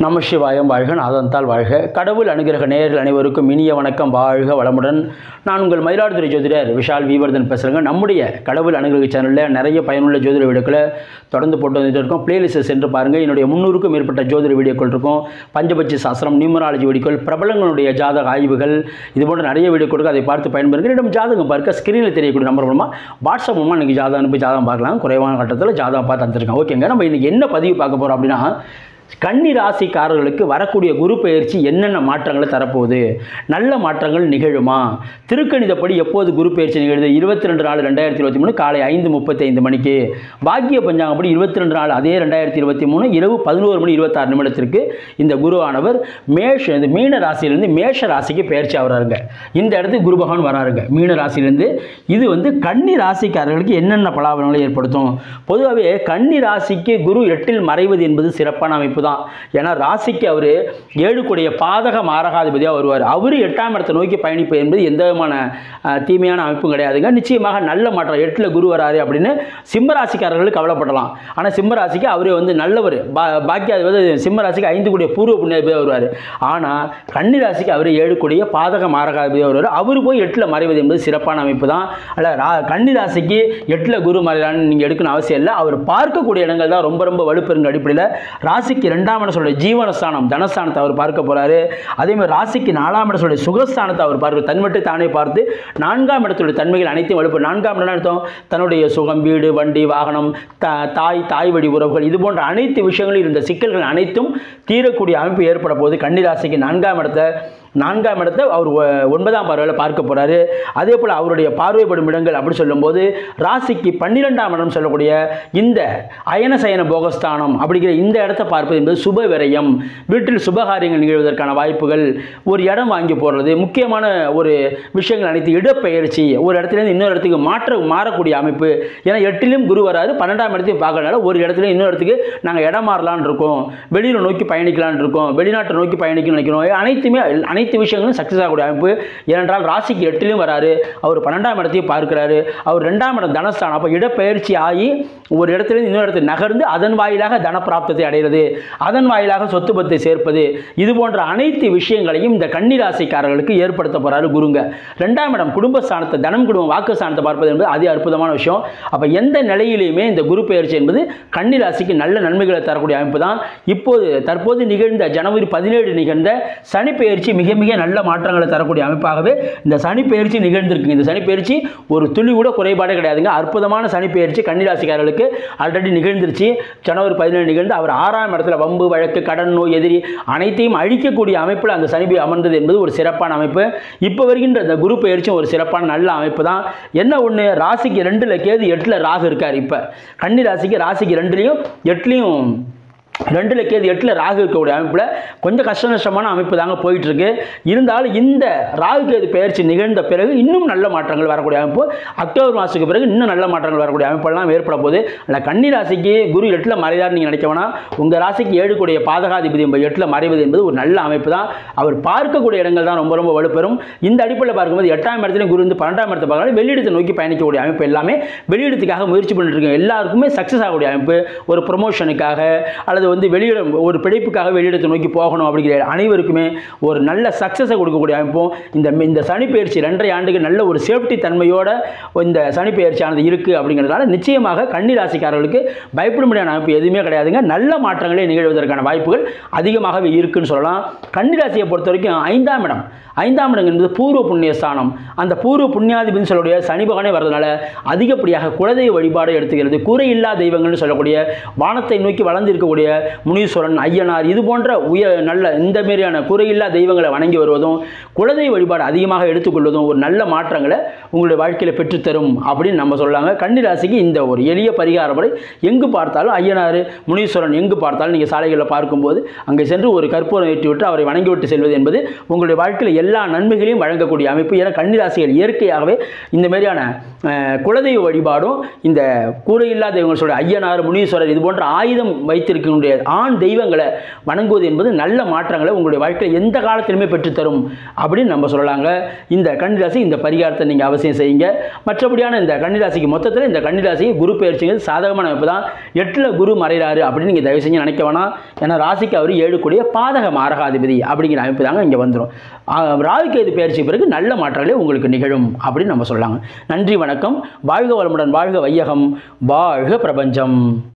நம சிவாயம் வாழ்க நாதந்தால் வாழ்க கடவுள் அனுகிரக நேயர்கள் அனைவருக்கும் இனிய வணக்கம் வாழ்க வளமுடன் நான் உங்கள் மயிலாடுதுறை ஜோதிடர் விஷால் வீவர்தன் பேசுகிறேங்க நம்முடைய கடவுள் அனுகிரக சேனலில் நிறைய பயனுள்ள ஜோதிட வீடியோக்களை தொடர்ந்து போட்டு வந்துட்டு இருக்கோம் பிளேலிஸ்ட்டை சென்று பாருங்கள் என்னுடைய முந்நூறுக்கும் மேற்பட்ட ஜோதிட வீடியோக்கள் இருக்கும் பஞ்சபட்சி சாஸ்திரம் நியூமராலஜி வீடியோக்கள் பிரபலங்களுடைய ஜாதக ஆய்வுகள் இது போன்ற நிறைய வீடியோ கொடுக்க அதை பார்த்து பயன்பெறுங்க என்னிடம் ஜாதகம் பார்க்க ஸ்க்ரீனில் தெரியக்கூடிய நம்பர் மூலமாக வாட்ஸ்அப் மூலமாக இன்றைக்கி ஜாதகம் அனுப்பி ஜாதகம் பார்க்கலாம் குறைவான கட்டத்தில் ஜாதகம் பார்த்து தந்துருக்கேன் ஓகேங்க நம்ம இன்றைக்கி என்ன பதிவு பார்க்க போகிறோம் அப்படின்னா கன்னி ராசிக்காரர்களுக்கு வரக்கூடிய குரு பெயர்ச்சி என்னென்ன மாற்றங்களை தரப்போகுது நல்ல மாற்றங்கள் நிகழுமா திருக்கணிதப்படி எப்போது குரு பெயர்ச்சி நிகழுது இருபத்தி ரெண்டு நாலு ரெண்டாயிரத்தி இருபத்தி மூணு காலை ஐந்து முப்பத்தி ஐந்து மணிக்கு பாக்கிய பஞ்சாங்கப்படி இருபத்தி ரெண்டு நாள் அதே ரெண்டாயிரத்தி இருபத்தி மூணு இரவு பதினோரு மணி இருபத்தாறு நிமிடத்திற்கு இந்த குருவானவர் மேஷ இந்த மீன ராசியிலேருந்து மேஷ ராசிக்கு பெயர்ச்சி ஆகிறாருங்க இந்த இடத்துக்கு குரு பகவான் வராருங்க மீன ராசியிலேருந்து இது வந்து கன்னி ராசிக்காரர்களுக்கு என்னென்ன பலாபலங்களை ஏற்படுத்தும் பொதுவாகவே கன்னி ராசிக்கு குரு எட்டில் மறைவது என்பது சிறப்பான அமைப்பு தான் ஏன்னா ராசிக்கு அவர் ஏழுக்குடைய பாதக மாரகாதிபதியாக வருவார் அவர் எட்டாம் இடத்தை நோக்கி பயணிப்பது என்பது எந்த விதமான அஹ், தீமையான அமைப்பும் கிடையாதுங்க நிச்சயமாக நல்ல மாற்றம் எட்டில் குரு வராரு அப்படின்னு சிம்ம ராசிக்காரர்கள் கவலைப்படலாம் ஆனால் சிம்ம ராசிக்கு அவரே வந்து நல்லவர் பா பாக்கியாதிபதி சிம்ம ராசிக்கு ஐந்து கூடிய பூர்வ புண்ணியாதிபதியாக வருவார் ஆனால் கன்னி ராசிக்கு அவர் ஏழுக்குடைய பாதக மாரகாதிபதியாக வருவார் அவர் போய் எட்டில் மறைவது என்பது சிறப்பான அமைப்பு தான் அல்ல ரா கன்னி ராசிக்கு எட்டில் குரு மறைறான்னு நீங்கள் எடுக்கணும் அவசியம் இல்லை அவர் பார்க்கக்கூடிய இடங்கள் தான் ரொம்ப ரொம்ப வலுப்பெருங்க அடிப்படையில் ராசிக்கு ரெண்டாம் இடம் சொல்ல ஜீவனஸ்தானம் தனஸ்தானத்தை அவர் பார்க்க போகிறாரு அதேமாதிரி ராசிக்கு நாலாம் இடம் சொல்ல சுகஸ்தானத்தை அவர் பார்க்க தன்மட்டு தானே பார்த்து நான்காம் இடத்துடைய தன்மைகள் அனைத்தையும் வலுப்பு நான்காம் இடம் அர்த்தம் தன்னுடைய சுகம் வீடு வண்டி வாகனம் த தாய் தாய் வழி உறவுகள் இது போன்ற அனைத்து விஷயங்களில் இருந்த சிக்கல்கள் அனைத்தும் தீரக்கூடிய அமைப்பு ஏற்பட போகுது கன்னிராசிக்கு நான்காம் இடத்தை நான்காம் இடத்தை அவர் ஒ- ஒன்பதாம் பார்வையில் பார்க்க போகிறாரு அதே போல் அவருடைய பார்வைப்படும் இடங்கள் அப்படி சொல்லும்போது ராசிக்கு பன்னிரெண்டாம் இடம் சொல்லக்கூடிய இந்த அயன சயன போகஸ்தானம் அப்படிங்கிற இந்த இடத்தை பார்ப்பது என்பது சுப விரயம் வீட்டில் சுபகாரியங்கள் நிகழ்வதற்கான வாய்ப்புகள் ஒரு இடம் வாங்கி போடுறது முக்கியமான ஒரு விஷயங்கள் அனைத்து இடப்பெயர்ச்சி ஒரு இடத்துலேருந்து இன்னொரு இடத்துக்கு மாற்ற மாறக்கூடிய அமைப்பு ஏன்னா எட்டிலும் குரு வராது பன்னெண்டாம் இடத்தையும் பார்க்கறதுனால ஒரு இடத்துல இன்னொரு இடத்துக்கு நாங்கள் இடம் மாறலான்னு இருக்கோம் வெளியில் நோக்கி பயணிக்கலாம்னு இருக்கோம் வெளிநாட்டை நோக்கி பயணிக்கணும்னு நினைக்கிறோம் அனைத்துமே அனைத்து விஷயங்களும் சக்ஸஸ் ஆகக்கூடிய அமைப்பு ஏனென்றால் ராசிக்கு எட்டிலும் வராரு அவர் பன்னெண்டாம் இடத்தையும் பார்க்கிறாரு அவர் ரெண்டாம் இடம் தனஸ்தானம் அப்போ இடப்பெயர்ச்சி ஆகி ஒரு இடத்துலேருந்து இன்னொரு இடத்துக்கு நகர்ந்து அதன் வாயிலாக தனப்பிராப்தத்தை அடைகிறது அதன் வாயிலாக சொத்து பத்தை சேர்ப்பது இது போன்ற அனைத்து விஷயங்களையும் இந்த கன்னி ராசிக்காரர்களுக்கு ஏற்படுத்த போறாரு குருங்க ரெண்டாம் இடம் குடும்பஸ்தானத்தை தனம் குடும்பம் வாக்குஸ்தானத்தை பார்ப்பது என்பது அதி அற்புதமான விஷயம் அப்போ எந்த நிலையிலையுமே இந்த குரு பெயர்ச்சி என்பது கன்னி ராசிக்கு நல்ல நன்மைகளை தரக்கூடிய அமைப்பு தான் இப்போது தற்போது நிகழ்ந்த ஜனவரி பதினேழு நிகழ்ந்த சனி பெயர்ச்சி மிக மிக நல்ல மாற்றங்களை தரக்கூடிய அமைப்பாகவே இந்த சனி பெயர்ச்சி நிகழ்ந்திருக்கு இந்த சனி பெயர்ச்சி ஒரு துளி கூட குறைபாடே கிடையாதுங்க அற்புதமான சனி பெயர்ச்சி கன்னிராசிக்காரர்களுக்கு ஆல்ரெடி நிகழ்ந்துருச்சு ஜனவரி பதினேழு நிகழ்ந்து அவர் ஆறாம் இடத்துல வம்பு வழக்கு கடன் நோய் எதிரி அனைத்தையும் அழிக்கக்கூடிய அமைப்பில் அந்த சனி பெயர் அமர்ந்தது என்பது ஒரு சிறப்பான அமைப்பு இப்போ வருகின்ற இந்த குரு பெயர்ச்சியும் ஒரு சிறப்பான நல்ல அமைப்பு தான் என்ன ஒன்று ராசிக்கு ரெண்டில் கேது எட்டில் ராகு இருக்கார் இப்போ கன்னி ராசிக்கு ராசிக்கு ரெண்டுலேயும் எட்டுலேயும் ரெண்டில் கேது எட்டில் ராகு இருக்கக்கூடிய அமைப்பில் கொஞ்சம் கஷ்ட நஷ்டமான அமைப்பு தாங்க போயிட்டு இருக்கு இருந்தாலும் இந்த ராகு கேது பெயர்ச்சி நிகழ்ந்த பிறகு இன்னும் நல்ல மாற்றங்கள் வரக்கூடிய அமைப்பு அக்டோபர் மாதத்துக்கு பிறகு இன்னும் நல்ல மாற்றங்கள் வரக்கூடிய அமைப்பெல்லாம் ஏற்பட போகுது இல்லை கன்னி ராசிக்கு குரு எட்டில் மறைதார் நீங்கள் நினைக்க வேணாம் உங்கள் ராசிக்கு ஏழுக்கூடிய பாதகாதிபதி என்பது எட்டில் மறைவது என்பது ஒரு நல்ல அமைப்பு தான் அவர் பார்க்கக்கூடிய இடங்கள் தான் ரொம்ப ரொம்ப வலுப்பெறும் இந்த அடிப்படையில் பார்க்கும்போது எட்டாம் இடத்துலையும் குரு வந்து பன்னெண்டாம் இடத்தை பார்க்கணும் வெளியிடத்தை நோக்கி பயணிக்கக்கூடிய அமைப்பு எல்லாமே வெளியிடத்துக்காக முயற்சி பண்ணிட்டு இருக்கோம் எல்லாருக்குமே சக்ஸஸ் ஆகக்கூடிய அமைப்பு ஒரு ப்ரொமோஷனுக்காக அல்லது வந்து வெளியிடம் ஒரு பிழைப்புக்காக வெளியிடத்தை நோக்கி போகணும் அப்படிங்கிற அனைவருக்குமே ஒரு நல்ல சக்ஸஸை கொடுக்கக்கூடிய அமைப்பும் இந்த இந்த சனி பயிற்சி ரெண்டரை ஆண்டுக்கு நல்ல ஒரு சேஃப்டி தன்மையோட இந்த சனி பயிற்சியானது இருக்குது அப்படிங்கிறதுனால நிச்சயமாக கன்னி ராசிக்காரர்களுக்கு பயப்பட முடியாத அமைப்பு எதுவுமே கிடையாதுங்க நல்ல மாற்றங்களே நிகழ்வதற்கான வாய்ப்புகள் அதிகமாகவே இருக்குன்னு சொல்லலாம் கன்னி ராசியை பொறுத்த வரைக்கும் ஐந்தாம் இடம் ஐந்தாம் இடம் என்பது பூர்வ புண்ணிய ஸ்தானம் அந்த பூர்வ புண்ணியாதிபதினு சொல்லக்கூடிய சனி பகவானே வரதுனால அதிகப்படியாக குலதெய்வ வழிபாடு எடுத்துக்கிறது குறையில்லா தெய்வங்கள்னு சொல்லக்கூடிய வானத்தை நோக்கி வளர்ந்து இருக்கக்கூடிய முனீஸ்வரன் ஐயனார் இது போன்ற உய நல்ல இந்த மாதிரியான குறையில்லா தெய்வங்களை வணங்கி வருவதும் குலதெய்வ வழிபாடு அதிகமாக எடுத்துக்கொள்வதும் ஒரு நல்ல மாற்றங்களை உங்களுடைய வாழ்க்கையில் பெற்றுத்தரும் அப்படின்னு நம்ம சொல்லலாங்க கன்னி ராசிக்கு இந்த ஒரு எளிய பரிகார முறை எங்கு பார்த்தாலும் ஐயனார் முனீஸ்வரன் எங்கு பார்த்தாலும் நீங்கள் சாலைகளில் பார்க்கும்போது அங்கே சென்று ஒரு கற்பூரம் ஏற்றி விட்டு அவரை வணங்கி விட்டு செல்வது என்பது உங்களுடைய வாழ்க்கையில் எல்லா நன்மைகளையும் வழங்கக்கூடிய அமைப்பு ஏன்னா கன்னிராசிகள் இயற்கையாகவே இந்த மாதிரியான அஹ், குலதெய்வ வழிபாடும் இந்த கூரையில்லா தெய்வங்கள் சொல்ற ஐயனார் முனீஸ்வரர் இது போன்ற ஆயுதம் வைத்திருக்கக்கூடிய இருக்கக்கூடிய ஆண் தெய்வங்களை வணங்குவது என்பது நல்ல மாற்றங்களை உங்களுடைய வாழ்க்கையில் எந்த காலத்திலுமே பெற்றுத்தரும் அப்படின்னு நம்ம சொல்லலாங்க இந்த கன்னிராசி இந்த பரிகாரத்தை நீங்கள் அவசியம் செய்யுங்க மற்றபடியான இந்த கன்னிராசிக்கு மொத்தத்தில் இந்த கன்னிராசிக்கு குரு பயிற்சிங்கிறது சாதகமான அமைப்பு தான் எட்டில் குரு மறைகிறாரு அப்படின்னு நீங்கள் தயவு செஞ்சு நினைக்க வேணாம் ஏன்னா ராசிக்கு அவர் ஏழு கூடிய பாதக மாரகாதிபதி அப்படிங்கிற அமைப்பு தாங்க இங்கே வந்துடும் ராகுகேது பயிற்சி பிறகு நல்ல மாற்றங்களே உங்களுக்கு நிகழும் அப்படின்னு நம்ம சொல்லலாங்க நன்றி வணக்கம் வாழ்க வளமுடன் வாழ்க வையகம் வாழ்க பிரபஞ்சம்